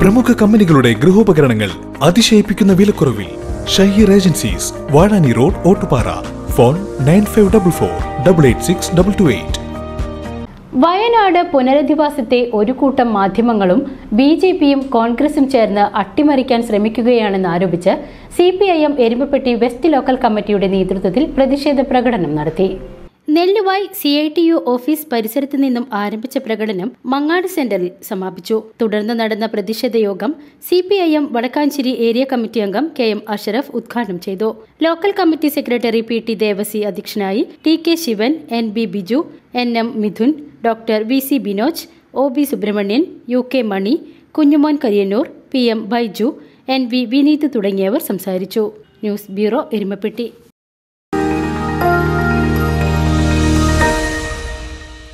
പ്രമുഖ കമ്പനികളുടെ ഗൃഹോപകരണങ്ങൾ അതിശയിപ്പിക്കുന്ന വിലക്കുറവിൽ Shaheer agencies Vazhani road Ottupara phone nine five double four double eight six double two eight Wayanad പുനരധിവാസത്തെ ഒരു കൂട്ടം മാധ്യമങ്ങളും ബി ജെ പിയും കോൺഗ്രസും ചേർന്ന് അട്ടിമറിക്കാൻ ശ്രമിക്കുകയാണെന്ന് ആരോപിച്ച് C P I M Erumappetty west local കമ്മിറ്റിയുടെ നേതൃത്വത്തിൽ പ്രതിഷേധ പ്രകടനം നടത്തി Nelluvai C I T U office പരിസരത്ത് നിന്നും ആരംഭിച്ച പ്രകടനം മങ്ങാട് സെന്ററിൽ സമാപിച്ചു തുടർന്ന് നടന്ന പ്രതിഷേധ യോഗം C P I M Vadakkanchery area committee അംഗം കെ എം അഷറഫ് ഉദ്ഘാടനം ചെയ്തു local committee secretary P T Devasi അധ്യക്ഷനായി T K Shivan N B Biju N M Mithun doctor V C Binoj O B Subrahmanyan U K Mani Kunjumon Kariyannur P M Baiju N V Vineeth തുടങ്ങിയവർ സംസാരിച്ചു ന്യൂസ് ബ്യൂറോ എരുമപ്പെട്ടി